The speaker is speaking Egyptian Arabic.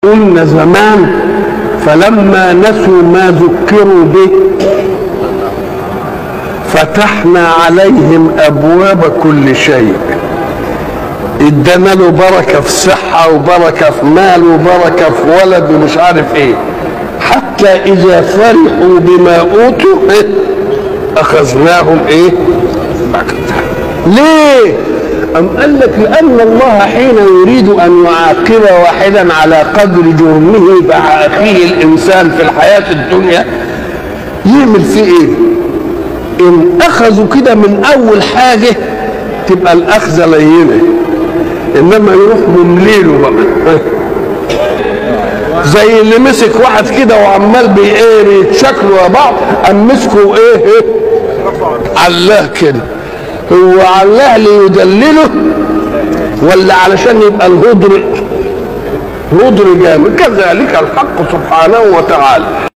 قلنا زمان فلما نسوا ما ذكروا به فتحنا عليهم ابواب كل شيء ادانا له بركه في صحه وبركه في مال وبركه في ولد ومش عارف ايه حتى اذا فرحوا بما اوتوا إيه؟ اخذناهم ايه ليه أم قال لك لأن الله حين يريد أن يعاقب واحدا على قدر جرمه مع أخيه الإنسان في الحياة الدنيا يعمل فيه إيه؟ إن أخذوا كده من أول حاجة تبقى الأخذة لينة إنما يروح ممليله بقى زي اللي مسك واحد كده وعمال بايه بيتشكلوا يا بعض قام مسكوا ايه ايه علاه كده هو علاه ليدلله ولا علشان يبقى الهدر هدر جامد كذلك الحق سبحانه وتعالى